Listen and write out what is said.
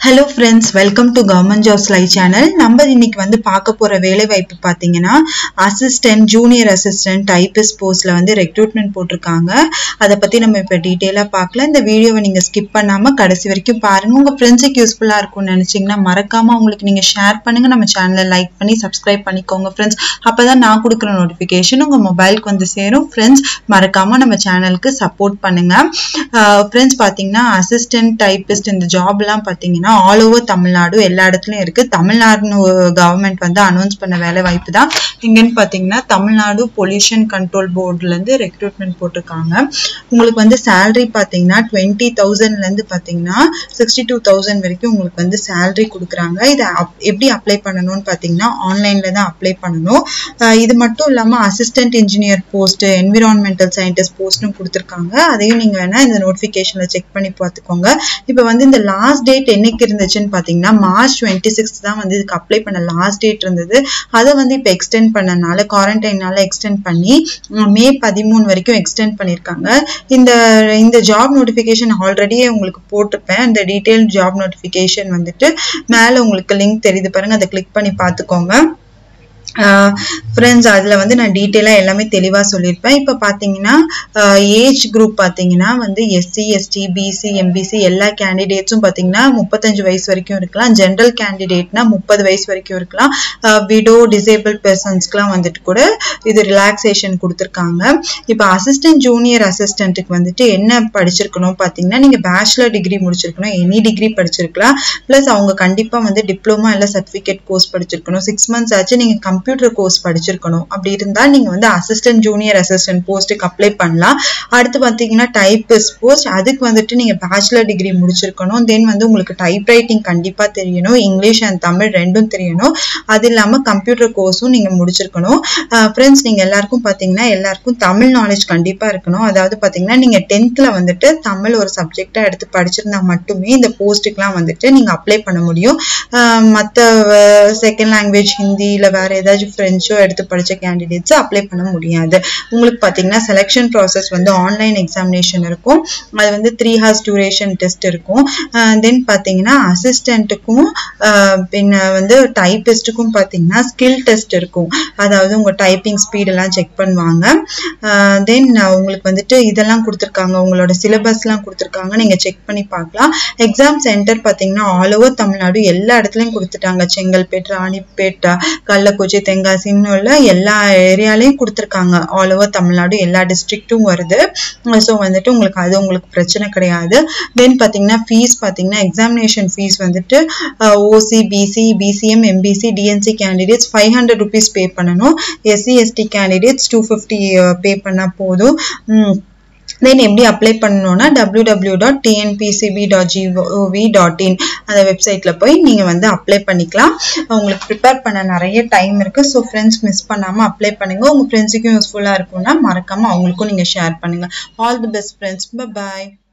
hello friends welcome to government jobs லை channel நம்ம இன்னைக்கு வந்து பார்க்க போற வேலை வாய்ப்பு பார்த்தீங்கன்னா அசிஸ்டன்ட் ஜூனியர் அசிஸ்டன்ட் டைபிஸ்ட் போஸ்ட்ல வந்து ரெக்ரூட்மெண்ட் போட்டிருக்காங்க அதை பத்தி நம்ம இப்போ டீட்டெயிலாக பார்க்கலாம் இந்த வீடியோவை நீங்க ஸ்கிப் பண்ணாம கடைசி வரைக்கும் பாருங்க உங்க ஃப்ரெண்ட்ஸுக்கு யூஸ்ஃபுல்லா இருக்கும்னு நினைச்சீங்கன்னா மறக்காம உங்களுக்கு நீங்க ஷேர் பண்ணுங்க நம்ம சேனலை லைக் பண்ணி சப்ஸ்கிரைப் பண்ணிக்கோங்க ஃப்ரெண்ட்ஸ் அப்பதான் நான் கொடுக்குற நோட்டிஃபிகேஷன் உங்க மொபைலுக்கு வந்து சேரும் ஃப்ரெண்ட்ஸ் மறக்காம நம்ம சேனலுக்கு சப்போர்ட் பண்ணுங்க ஃப்ரெண்ட்ஸ் பார்த்தீங்கன்னா அசிஸ்டன்ட் டைபிஸ்ட் இந்த ஜாப்லாம் பார்த்தீங்கன்னா ஆல் ஓவர் தமிழ்நாடு எல்லா இடத்துலயும் இருக்கு தமிழ்நாடு கவர்மெண்ட் வந்து அனௌன்ஸ் பண்ண வேலை வாய்ப்பு தான் எங்கன்னு பார்த்தீங்கன்னா தமிழ்நாடு பொல்யூஷன் கண்ட்ரோல் போர்டுல இருந்து ரெக்ரூட்மெண்ட் போட்டிருக்காங்க உங்களுக்கு வந்து சேலரி பார்த்தீங்கன்னா டுவெண்ட்டி தௌசண்ட்ல இருந்து பார்த்தீங்கன்னா சிக்ஸ்டி டூ தௌசண்ட் வரைக்கும் உங்களுக்கு வந்து சேலரி கொடுக்குறாங்க இதை அப்- எப்படி அப்ளை பண்ணணும்னு பார்த்தீங்கன்னா ஆன்லைன்ல தான் அப்ளை பண்ணணும் அஹ் இது மட்டும் இல்லாம assistant engineer post environmental scientist போஸ்ட்டும் கொடுத்துருக்காங்க அதையும் நீங்க வேணா இந்த நோட்டிபிகேஷன்ல செக் பண்ணி பார்த்துக்கோங்க இப்போ வந்து இந்த லாஸ்ட் டேட் என்னைக்கு இருந்துச்சுன்னு பார்த்தீங்கன்னா மார்ச் டுவெண்ட்டி சிக்ஸ் தான் வந்து இதுக்கு அப்ளை பண்ண லாஸ்ட் டேட் இருந்தது அதை வந்து இப்போ எக்ஸ்டெண்ட் பண்ணனால குவாரண்டைனால எக்ஸ்டெண்ட் பண்ணி உம், மே பதிமூணு வரைக்கும் எக்ஸ்டெண்ட் பண்ணியிருக்காங்க இந்த இந்த ஜாப் நோட்டிஃபிகேஷன் ஆல்ரெடியே உங்களுக்கு போட்டிருப்பேன் இந்த டீட்டெயில் ஜாப் நோட்டிஃபிகேஷன் வந்துட்டு மேலே உங்களுக்கு லிங்க் தெரியுது பாருங்க அதை கிளிக் பண்ணி பார்த்துக்கோங்க ஃப்ரெண்ட்ஸ் அதில் வந்து நான் டீட்டெயிலாக எல்லாமே தெளிவாக சொல்லியிருப்பேன் இப்போ பார்த்தீங்கன்னா ஏஜ் குரூப் பார்த்தீங்கன்னா வந்து எஸ்சி எஸ்டி பிசி எம்பிசி எல்லா கேண்டிடேட்ஸும் பார்த்தீங்கன்னா முப்பத்தஞ்சு வயசு வரைக்கும் இருக்கலாம் ஜென்ரல் கேண்டிடேட்னா முப்பது வயசு வரைக்கும் இருக்கலாம் விடோ டிசேபிள் பர்சன்ஸ்க்குலாம் வந்துட்டு கூட இது ரிலாக்ஸேஷன் கொடுத்துருக்காங்க இப்போ அசிஸ்டன்ட் ஜூனியர் அசிஸ்டண்ட்டுக்கு வந்துட்டு என்ன படிச்சிருக்கணும் பார்த்தீங்கன்னா நீங்கள் பேச்சுலர் டிகிரி முடிச்சிருக்கணும் எனி டிகிரி படிச்சிருக்கலாம் ப்ளஸ் அவங்க கண்டிப்பாக வந்து டிப்ளமா இல்லை சர்டிஃபிகேட் கோர்ஸ் படிச்சிருக்கணும் சிக்ஸ் மந்த்ஸ் ஆச்சு நீங்கள் கம்ப்யூட்டர் கோர்ஸ் படிச்சிருக்கணும் அப்படி இருந்தால் நீங்கள் வந்து அசிஸ்டன்ட் ஜூனியர் அசிஸ்டன்ட் போஸ்ட்டுக்கு அப்ளை பண்ணலாம் அடுத்து பார்த்தீங்கன்னா டைப்பிஸ்ட் போஸ்ட் அதுக்கு வந்துட்டு நீங்கள் பேச்சுலர் டிகிரி முடிச்சிருக்கணும் தென் வந்து உங்களுக்கு டைப் ரைட்டிங் கண்டிப்பாக தெரியணும் இங்கிலீஷ் அண்ட் தமிழ் ரெண்டும் தெரியணும் அது இல்லாமல் கம்ப்யூட்டர் கோர்ஸும் நீங்கள் முடிச்சிருக்கணும் ஃப்ரெண்ட்ஸ் நீங்கள் எல்லாருக்கும் பார்த்தீங்கன்னா எல்லாருக்கும் தமிழ் நாலேஜ் கண்டிப்பாக இருக்கணும் அதாவது பார்த்தீங்கன்னா நீங்கள் டென்த்தில் வந்துட்டு தமிழ் ஒரு சப்ஜெக்டாக எடுத்து படிச்சிருந்தா மட்டுமே இந்த போஸ்ட்டுக்கெலாம் வந்துட்டு நீங்கள் அப்ளை பண்ண முடியும் மற்ற செகண்ட் லாங்குவேஜ் ஹிந்தி இல்லை வேற ஏதாச்சும் ஃப்ரெஞ்சோ எடுத்து படிச்ச கேண்டிடேட்ஸ் அப்ளை பண்ண முடியாது உங்களுக்கு பார்த்தீங்கன்னா செலெக்ஷன் ப்ராசஸ் வந்து ஆன்லைன் எக்ஸாமினேஷன் இருக்கும் அது வந்து த்ரீ ஹார்ஸ் டியூரேஷன் டெஸ்ட் இருக்கும் தென் பார்த்தீங்கன்னா அசிஸ்டண்ட்டுக்கும் பின்ன வந்து டைப்பிஸ்ட்டுக்கும் பார்த்தீங்கன்னா ஸ்கில் டெஸ்ட் இருக்கும் அதாவது உங்கள் டைப்பிங் ஸ்பீடெல்லாம் செக் பண்ணுவாங்க தென் உங்களுக்கு வந்துட்டு இதெல்லாம் கொடுத்துருக்காங்க உங்களோட சிலபஸ்லாம் கொடுத்துருக்காங்க நீங்கள் செக் பண்ணி பார்க்கலாம் எக்ஸாம் சென்டர் பார்த்தீங்கன்னா ஆல் ஓவர் தமிழ்நாடு எல்லா இடத்துலையும் கொடுத்துட்டாங்க செங்கல்பேட் ராணிப்பேட் கள்ளக்குறிச்சி தென்காசி இன்னும் உள்ள எல்லா ஏரியாலையும் கொடுத்துருக்காங்க ஆல் ஓவர் தமிழ்நாடு எல்லா டிஸ்ட்ரிக்ட்டும் வருது ஸோ வந்துட்டு உங்களுக்கு அது உங்களுக்கு பிரச்சனை கிடையாது தென் பார்த்தீங்கன்னா ஃபீஸ் பார்த்தீங்கன்னா எக்ஸாமினேஷன் ஃபீஸ் வந்துட்டு OC BC BCM MBC DNC candidates five hundred rupees pay பண்ணணும் SC ST candidates two fifty pay பண்ணால் போதும் உம், தென் எப்படி அப்ளை பண்ணணும்னா W W dot TNPCB dot GOV dot in அந்த வெப்சைட்டில் போய் நீங்கள் வந்து அப்ளை பண்ணிக்கலாம் உங்களுக்கு ப்ரிப்பேர் பண்ண நிறைய டைம் இருக்குது ஸோ ஃப்ரெண்ட்ஸ் மிஸ் பண்ணாமல் அப்ளை பண்ணுங்கள் உங்கள் ஃப்ரெண்ட்ஸுக்கும் யூஸ்ஃபுல்லாக இருக்கும்னா மறக்காமல் அவங்களுக்கும் நீங்கள் ஷேர் பண்ணுங்கள் all the best friends bye